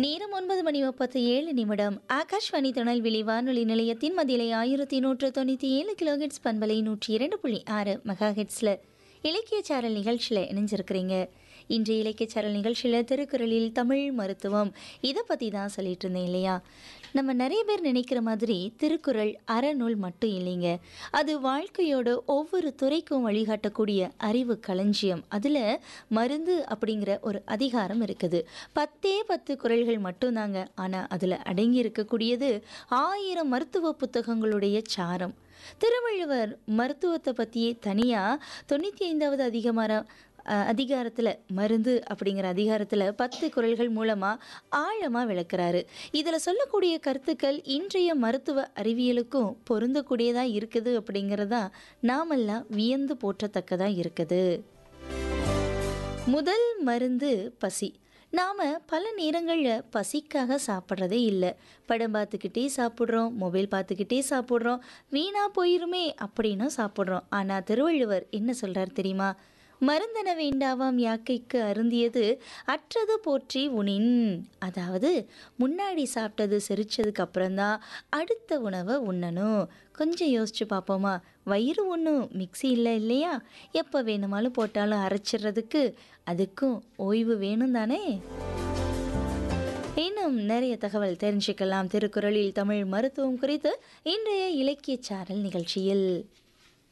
நேரம் ஒன்பது மணி முப்பத்தி ஏழு நிமிடம் ஆகாஷ்வாணி திருநெல்வேலி வானொலி நிலையத்தின் மதிலை ஆயிரத்தி நூற்று தொண்ணூற்றி ஏழு கிலோஹெட்ஸ் பண்பலை நூற்றி இரண்டு புள்ளி ஆறு மெகா ஹெட்ஸில் இலக்கிய சாரல் நிகழ்ச்சியில் இணைஞ்சிருக்கிறீங்க இன்றைய இலக்கிய சாரல் நிகழ்ச்சியில் திருக்குறளில் தமிழ் மருத்துவம் இதை பற்றி தான் சொல்லிட்டு இருந்தேன் இல்லையா நம்ம நிறைய பேர் நினைக்கிற மாதிரி திருக்குறள் அறநூல் மட்டும் இல்லைங்க அது வாழ்க்கையோட ஒவ்வொரு துறைக்கும் வழிகாட்டக்கூடிய அறிவு களஞ்சியம் அதில் மருந்து அப்படிங்கிற ஒரு அதிகாரம் இருக்குது பத்தே பத்து குறள்கள் மட்டும்தாங்க ஆனால் அதில் அடங்கி இருக்கக்கூடியது ஆயிரம் மருத்துவ புத்தகங்களுடைய சாரம் திருவள்ளுவர் மருத்துவத்தை பற்றியே தனியாக தொண்ணூற்றி ஐந்தாவது அதிகமான அதிகாரத்தில் மருந்து அப்படிங்கிற அதிகாரத்தில் பத்து குறள்கள் மூலமாக ஆழமாக விளக்குறாரு இதில் சொல்லக்கூடிய கருத்துக்கள் இன்றைய மருத்துவ அறிவியலுக்கும் பொருந்தக்கூடியதாக இருக்குது அப்படிங்கிறதா நாமெல்லாம் வியந்து போற்றத்தக்கதாக இருக்குது முதல் மருந்து பசி நாம் பல நேரங்களில் பசிக்காக சாப்பிட்றதே இல்லை படம் பார்த்துக்கிட்டே சாப்பிட்றோம் மொபைல் பார்த்துக்கிட்டே சாப்பிட்றோம் வீணாக போயிருமே அப்படின்னு சாப்பிட்றோம் ஆனால் திருவள்ளுவர் என்ன சொல்கிறார் தெரியுமா மருந்தன வேண்டாவாம் யாக்கைக்கு அருந்தியது அற்றது போற்றி உனின் அதாவது முன்னாடி சாப்பிட்டது செரிச்சதுக்கு அப்புறம்தான் அடுத்த உணவை உண்ணணும் கொஞ்சம் யோசிச்சு பார்ப்போமா வயிறு ஒன்றும் மிக்சி இல்லை இல்லையா எப்போ வேணுமாலும் போட்டாலும் அரைச்சிடுறதுக்கு அதுக்கும் ஓய்வு வேணும் தானே இன்னும் நிறைய தகவல் தெரிஞ்சுக்கலாம் திருக்குறளில் தமிழ் மருத்துவம் குறித்து இன்றைய இலக்கிய சாரல் நிகழ்ச்சியில்